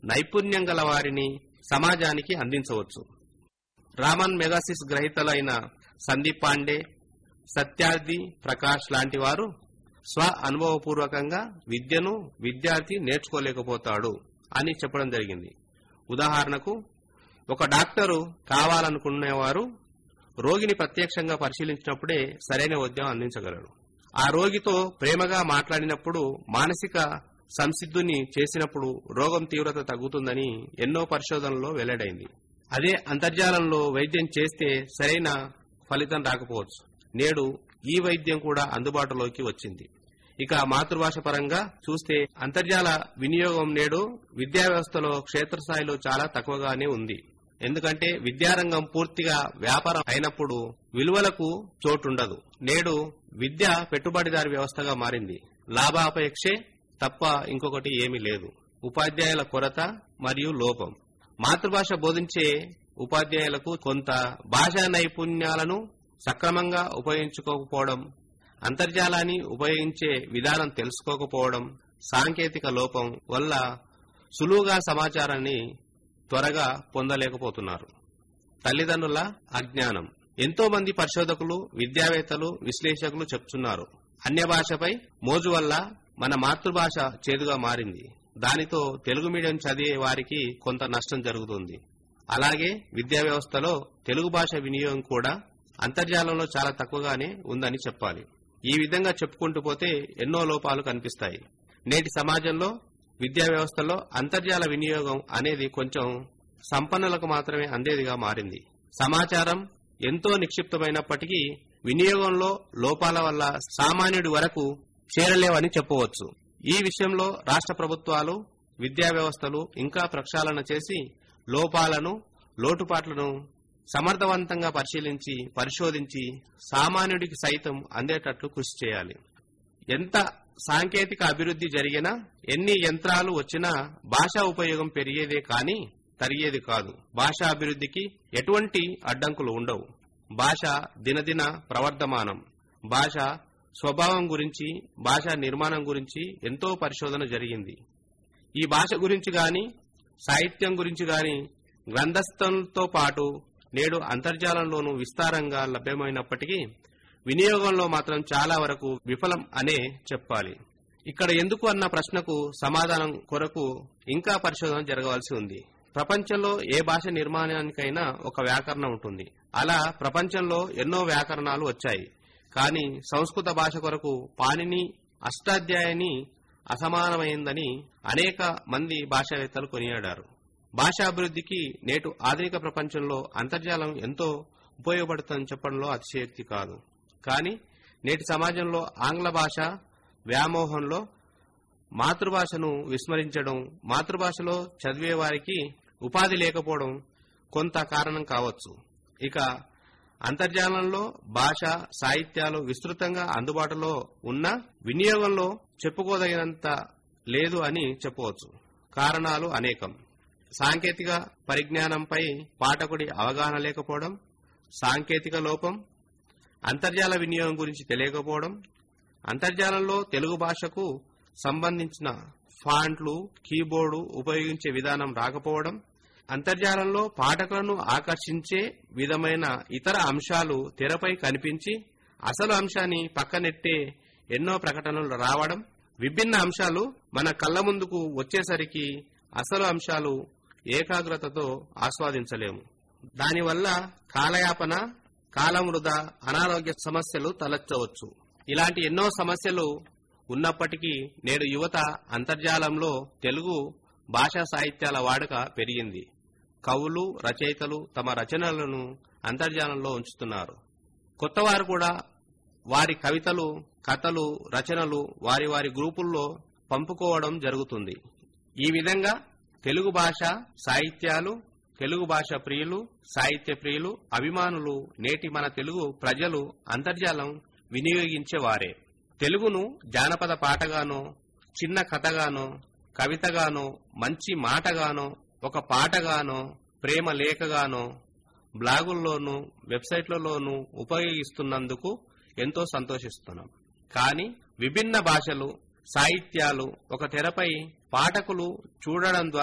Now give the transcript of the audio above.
నైపుణ్యం గల వారిని సమాజానికి అందించవచ్చు రామన్ మెగాసిస్ గ్రహీతలైన సందీప్ పాండే సత్యార్థి ప్రకాష్ లాంటి వారు స్వ అనుభవపూర్వకంగా విద్యను విద్యార్థి నేర్చుకోలేకపోతాడు అని చెప్పడం జరిగింది ఉదాహరణకు ఒక డాక్టరు కావాలనుకునేవారు రోగిని ప్రత్యక్షంగా పరిశీలించినప్పుడే సరైన వైద్యం అందించగలరు ఆ రోగితో ప్రేమగా మాట్లాడినప్పుడు మానసిక సంసిద్ధుని చేసినప్పుడు రోగం తీవ్రత తగ్గుతుందని ఎన్నో పరిశోధనల్లో వెల్లడైంది అదే అంతర్జాలంలో వైద్యం చేస్తే సరైన ఫలితం రాకపోవచ్చు నేడు ఈ వైద్యం కూడా అందుబాటులోకి వచ్చింది ఇక మాతృభాష పరంగా చూస్తే అంతర్జాల వినియోగం నేడు విద్యా వ్యవస్థలో క్షేత్రస్థాయిలో చాలా తక్కువగానే ఉంది ఎందుకంటే విద్యారంగం పూర్తిగా వ్యాపారం అయినప్పుడు విలువలకు చోటుండదు నేడు విద్య పెట్టుబడిదారి వ్యవస్థగా మారింది లాభాపేక్షే తప్ప ఇంకొకటి ఏమీ లేదు ఉపాధ్యాయుల కొరత మరియు లోపం మాతృభాష బోధించే ఉపాధ్యాయులకు కొంత భాషా నైపుణ్యాలను సక్రమంగా ఉపయోగించుకోకపోవడం అంతర్జాలాన్ని ఉపయోగించే విధానం తెలుసుకోకపోవడం సాంకేతిక లోపం వల్ల సులువుగా సమాచారాన్ని త్వరగా పొందలేకపోతున్నారు తల్లిదండ్రుల అజ్ఞానం ఎంతో మంది పరిశోధకులు విద్యావేత్తలు విశ్లేషకులు చెప్తున్నారు అన్య భాషపై మోజు వల్ల మన మాతృభాష చేదుగా మారింది దానితో తెలుగు మీడియం చదివే వారికి కొంత నష్టం జరుగుతుంది అలాగే విద్యా వ్యవస్థలో తెలుగు భాష వినియోగం కూడా అంతర్జాలంలో చాలా తక్కువగానే ఉందని చెప్పాలి ఈ విధంగా చెప్పుకుంటూ పోతే ఎన్నో లోపాలు కనిపిస్తాయి నేటి సమాజంలో విద్యా వ్యవస్థలో అంతర్జాల వినియోగం అనేది కొంచెం సంపన్నులకు మాత్రమే అందేదిగా మారింది సమాచారం ఎంతో నిక్షిప్తమైనప్పటికీ వినియోగంలో లోపాల వల్ల సామాన్యుడి వరకు చేరలేవని చెప్పవచ్చు ఈ విషయంలో రాష్ట్ర ప్రభుత్వాలు విద్యా వ్యవస్థలు ఇంకా ప్రక్షాళన చేసి లోపాలను లోటుపాట్లను సమర్థవంతంగా పరిశీలించి పరిశోధించి సామాన్యుడికి సైతం అందేటట్లు కృషి చేయాలి ఎంత సాంకేతిక అభివృద్ధి జరిగినా ఎన్ని యంత్రాలు వచ్చినా భాషా ఉపయోగం పెరిగేదే కానీ తరిగేది కాదు భాషా అభివృద్ధికి ఎటువంటి అడ్డంకులు ఉండవు భాష దినదిన ప్రవర్ధమానం భాష స్వభావం గురించి భాషా నిర్మాణం గురించి ఎంతో పరిశోధన జరిగింది ఈ భాష గురించి గాని సాహిత్యం గురించి గాని గ్రంథస్థంతో పాటు నేడు అంతర్జాలంలోనూ విస్తారంగా లభ్యమైనప్పటికీ వినియోగంలో మాత్రం చాలా వరకు విఫలం అనే చెప్పాలి ఇక్కడ ఎందుకు అన్న ప్రశ్నకు సమాధానం కొరకు ఇంకా పరిశోధన జరగవలసి ఉంది ప్రపంచంలో ఏ భాష నిర్మాణానికైనా ఒక వ్యాకరణం ఉంటుంది అలా ప్రపంచంలో ఎన్నో వ్యాకరణాలు వచ్చాయి కానీ సంస్కృత భాష కొరకు పాణిని అష్టాధ్యాయని అసమానమైందని అనేక మంది భాషావేత్తలు కొనియాడారు భాషాభివృద్ధికి నేటు ఆధునిక ప్రపంచంలో అంతర్జాలం ఎంతో ఉపయోగపడుతుందని చెప్పడంలో అతిశయోక్తి కాదు కానీ నేటి సమాజంలో ఆంగ్ల భాష వ్యామోహంలో మాతృభాషను విస్మరించడం మాతృభాషలో చదివే వారికి ఉపాధి లేకపోవడం కొంత కారణం కావచ్చు ఇక అంతర్జాలంలో భాష సాహిత్యాలు విస్తృతంగా అందుబాటులో ఉన్న వినియోగంలో చెప్పుకోదగినంత లేదు అని చెప్పవచ్చు కారణాలు అనేకం సాంకేతిక పరిజ్ఞానంపై పాఠకుడి అవగాహన లేకపోవడం సాంకేతిక లోపం అంతర్జాల వినియోగం గురించి తెలియకపోవడం అంతర్జాలంలో తెలుగు భాషకు సంబంధించిన ఫాంట్లు కీబోర్డు ఉపయోగించే విధానం రాకపోవడం అంతర్జాలంలో పాఠకులను ఆకర్షించే విధమైన ఇతర అంశాలు తెరపై కనిపించి అసలు అంశాన్ని పక్కనెట్టే ఎన్నో ప్రకటనలు రావడం విభిన్న అంశాలు మన కళ్ళ ముందుకు వచ్చేసరికి అసలు అంశాలు ఏకాగ్రతతో ఆస్వాదించలేము దానివల్ల కాలయాపన కాలం వృధా అనారోగ్య సమస్యలు తలెత్తవచ్చు ఇలాంటి ఎన్నో సమస్యలు ఉన్నప్పటికీ నేడు యువత అంతర్జాలంలో తెలుగు భాషా సాహిత్యాల వాడుక పెరిగింది కవులు రచయితలు తమ రచనలను అంతర్జాలంలో ఉంచుతున్నారు కొత్తవారు కూడా వారి కవితలు కథలు రచనలు వారి వారి గ్రూపుల్లో పంపుకోవడం జరుగుతుంది ఈ విధంగా తెలుగు భాష సాహిత్యాలు తెలుగు భాష ప్రియులు సాహిత్య ప్రియులు అభిమానులు నేటి మన తెలుగు ప్రజలు అంతర్జాలం వినియోగించేవారే తెలుగును జానపద పాటగానో చిన్న కథగానో కవితగానో మంచి మాటగానో ఒక పాటగానో ప్రేమ లేఖగానో బ్లాగుల్లోనూ వెబ్సైట్లలోనూ ఉపయోగిస్తున్నందుకు ఎంతో సంతోషిస్తున్నాం కానీ విభిన్న భాషలు సాహిత్యాలు ఒక తెరపై పాఠకులు చూడడం ద్వారా